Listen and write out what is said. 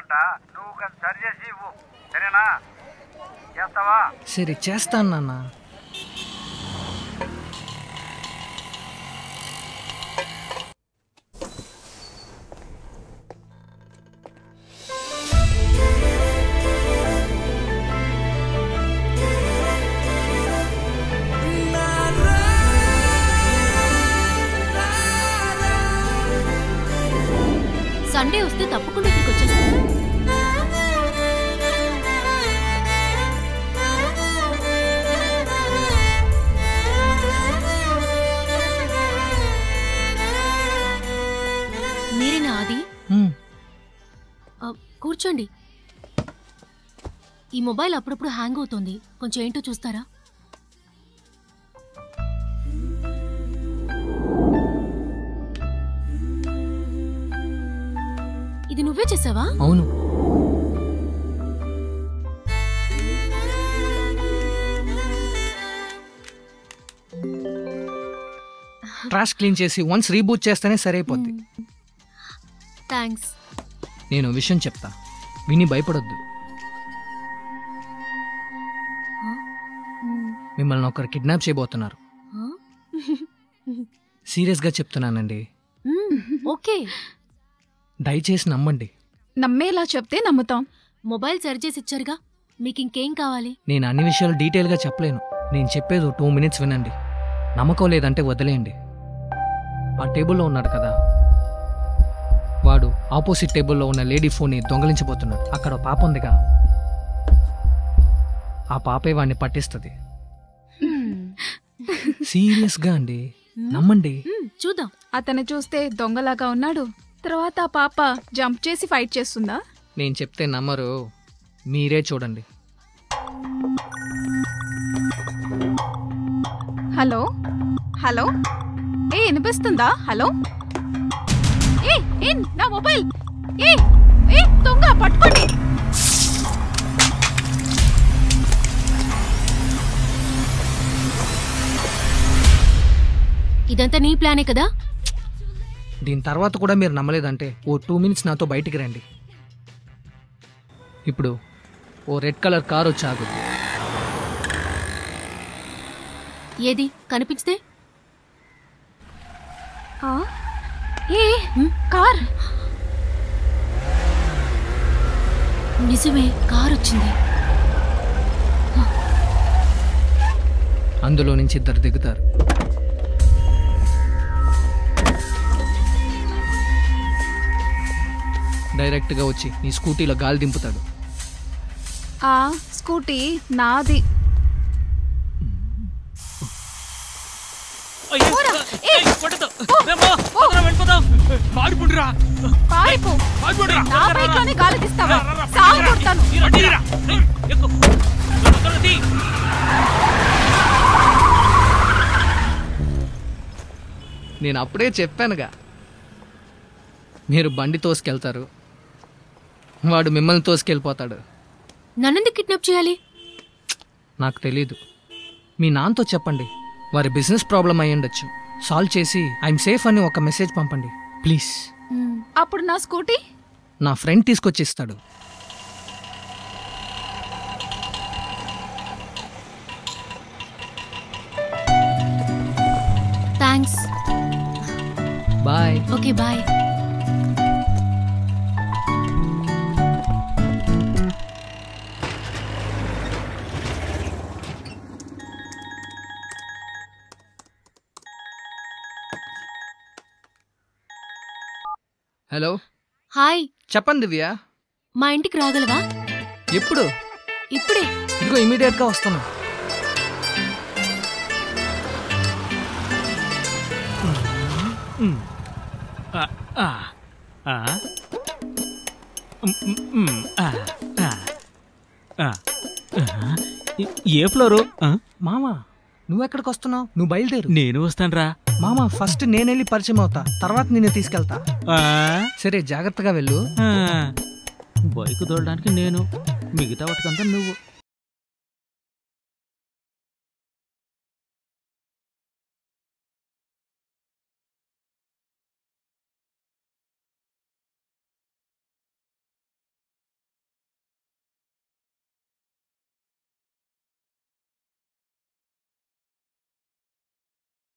చేస్తాడంట నువ్వు కొంచెం సరి చేసి ఇవ్వు సరేనా చేస్తావా సరే చేస్తాను నాన్న సండే వస్తే తప్పకుండా ఇక్కడికి వచ్చేస్తాను మీరేనా అది హ్మ్. ఆ, కూర్చోండి ఈ మొబైల్ అప్పుడప్పుడు హ్యాంగ్ అవుతోంది కొంచెం ఏంటో చూస్తారా ఇది నువ్వే చేసావా అవును ట్రాష్ క్లీన్ చేసి వన్స్ రీబూట్ చేస్తేనే సరైపోద్ది థ్యాంక్స్ నేను ఓ విషయం చెప్తా విని భయపడొద్దు మిమ్మల్ని ఒకరు కిడ్నాప్ చేయబోతున్నారు సీరియస్గా చెప్తున్నానండి ఓకే దయచేసి నమ్మండి నమ్మేలా చెప్తే నమ్ముతాం మొబైల్ సరిచేసి ఇచ్చారుగా మీకు ఇంకేం కావాలి నేను అన్ని విషయాలు డీటెయిల్గా చెప్పలేను నేను చెప్పేది టూ మినిట్స్ వినండి నమ్మకం లేదంటే వదిలేయండి ఆ టేబుల్లో ఉన్నాడు కదా వాడు ఆపోజిట్ టేబుల్లో ఉన్న లేడీ ఫోన్ని దొంగలించబోతున్నాడు అక్కడ ఓ పాప ఉందిగా ఆ పాపే వాడిని పట్టిస్తుంది సీరియస్గా అండి నమ్మండి మ్మ్, చూద్దాం అతను చూస్తే దొంగలాగా ఉన్నాడు తర్వాత ఆ పాప జంప్ చేసి ఫైట్ చేస్తుందా నేను చెప్తే నమ్మరు మీరే చూడండి హలో హలో ఏ వినిపిస్తుందా హలో ఏ ఏ నా మొబైల్ ఏ ఏ దొంగ పట్టుకోండి ఇదంతా నీ ప్లానే కదా దీని తర్వాత కూడా మీరు నమ్మలేదంటే ఓ టూ మినిట్స్ నాతో బయటికి రండి ఇప్పుడు ఓ రెడ్ కలర్ కార్ వచ్చి ఆగుద్ది ఏది కనిపించితే ఆ? ఏ కార్ నిజమే కార్ వచ్చింది అందులో నుంచి ఇద్దరు దిగుతారు డైరెక్ట్గా వచ్చి నీ స్కూటీలో గాలి దింపుతాడు ఆ స్కూటీ నాది పారిపో నా బైక్ లోనే గాలి తీస్తావా సాగు కొడతాను నేను అప్పుడే చెప్పానుగా మీరు బండి తోసుకెళ్తారు వాడు మిమ్మల్ని తోసుకెళ్ళిపోతాడు నన్నెందుకు కిడ్నాప్ చేయాలి నాకు తెలీదు మీ నాన్నతో చెప్పండి వారి బిజినెస్ ప్రాబ్లం అయి ఉండొచ్చు సాల్వ్ చేసి ఐఎమ్ సేఫ్ అని ఒక మెసేజ్ పంపండి ప్లీజ్ అప్పుడు నా స్కూటీ నా ఫ్రెండ్ తీసుకొచ్చి ఇస్తాడు thanks bye okay bye hello hi చెప్పండి దివ్య మా ఇంటికి రాగలవా ఎప్పుడు ఇప్పుడే ఇదిగో ఇమీడియట్గా వస్తున్నా ఆ, ఆ, ఆ. ఉమ్, ఉమ్, ఉమ్, ఆ, ఆ, ఆ. ఆ. ఏ ఫ్లోరు ఆ? మామా నువ్వెక్కడికి వస్తున్నావు నువ్వు బయలుదేరు నేను వస్తానురా మామా ఫస్ట్ నేను వెళ్ళి పరిచయం అవుతా తర్వాత నిన్ను తీసుకెళ్తా ఆ, సరే జాగ్రత్తగా వెళ్ళు ఆ. బైక్ తోలడానికి నేను మిగతా వాటికంతా నువ్వు